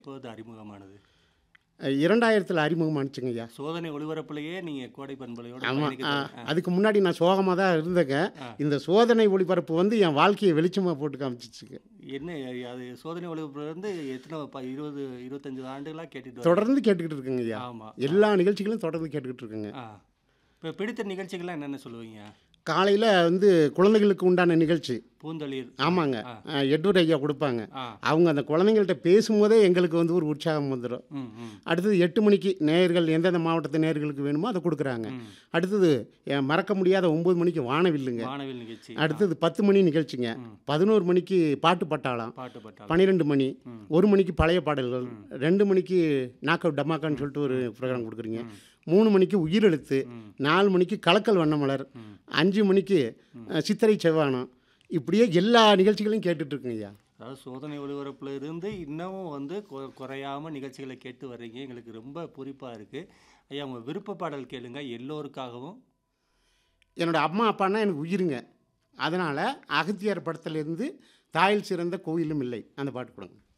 எப்போது அறிமுகமானது இரண்டாயிரத்தில் அறிமுகமானுச்சுங்க ஐயா சோதனை ஒளிபரப்புலையே நீங்க கோடை பண்பலையோட ஆமாம் பயணிக்க அதுக்கு முன்னாடி நான் சோகமாக தான் இருந்தேங்க ஆ. இந்த சோதனை ஒளிபரப்பு வந்து என் வாழ்க்கையை வெளிச்சமாக போட்டு காமிச்சிச்சுங்க என்ன அது சோதனை ஒளிபரப்புல இருந்து எத்தனை ப- இருபது இருபத்தஞ்சு ஆண்டுகளா கேட்டுட்டு வரீங்க? தொடர்ந்து கேட்டுக்கிட்டு இருக்குங்க ஐயா ஆமா எல்லா நிகழ்ச்சிகளும் தொடர்ந்து கேட்டுக்கிட்டு இருக்குங்க ஆ இப்போ பிடித்த நிகழ்ச்சிகள்லாம் என்னென்ன சொல்லுவீங்க காலையில் வந்து குழந்தைகளுக்கு உண்டான நிகழ்ச்சி பூந்தளிர் ஆமாங்க ஆ. எட்வர்ட் ஐயா கொடுப்பாங்க ஆ அவங்க அந்த குழந்தைங்கள்ட்ட பேசும்போதே எங்களுக்கு வந்து ஒரு உற்சாகம் வந்துடும் ம் ம் அடுத்தது எட்டு மணிக்கு நேயர்கள் எந்தெந்த மாவட்டத்து நேயர்களுக்கு வேணுமோ அதை கொடுக்குறாங்க ம். அடுத்தது என் மறக்க முடியாத ஒம்பது மணிக்கு வானவில்லுங்க வானவில் நிகழ்ச்சி அடுத்தது பத்து மணி நிகழ்ச்சிங்க ம். பதினோரு மணிக்கு பாட்டு பட்டாளம் பாட்டு பட்டாளம் பன்னிரெண்டு மணி ம். ஒரு மணிக்கு பழைய பாடல்கள் ரெண்டு மணிக்கு நாக் அவுட் டமாக்கான்னு சொல்லிட்டு ஒரு ப்ரோக்ராம் கொடுக்குறீங்க மூணு மணிக்கு உயிரெழுத்து ம். நாலு மணிக்கு கலக்கல் வண்ணமலர் ம். அஞ்சு மணிக்கு அஹ், சித்திரை செவ்வானம் இப்படியே எல்லா நிகழ்ச்சிகளையும் கேட்டுட்டு இருக்குங்க ஐயா அதாவது சோதனை ஒளிபரப்புல இருந்து இன்னமும் வந்து கொ- குறையாம நிகழ்ச்சிகளை கேட்டு வர்றீங்க எங்களுக்கு ரொம்ப பூரிப்பா இருக்கு ஐயா உங்க விருப்ப பாடல் கேளுங்க எல்லோருக்காகவும் என்னோட அம்மா அப்பான்னா எனக்கு உயிருங்க அதனால் அகத்தியார் படத்துலேருந்து தாயில் சிறந்த கோயிலும் இல்லை அந்த பாட்டு கொடுங்க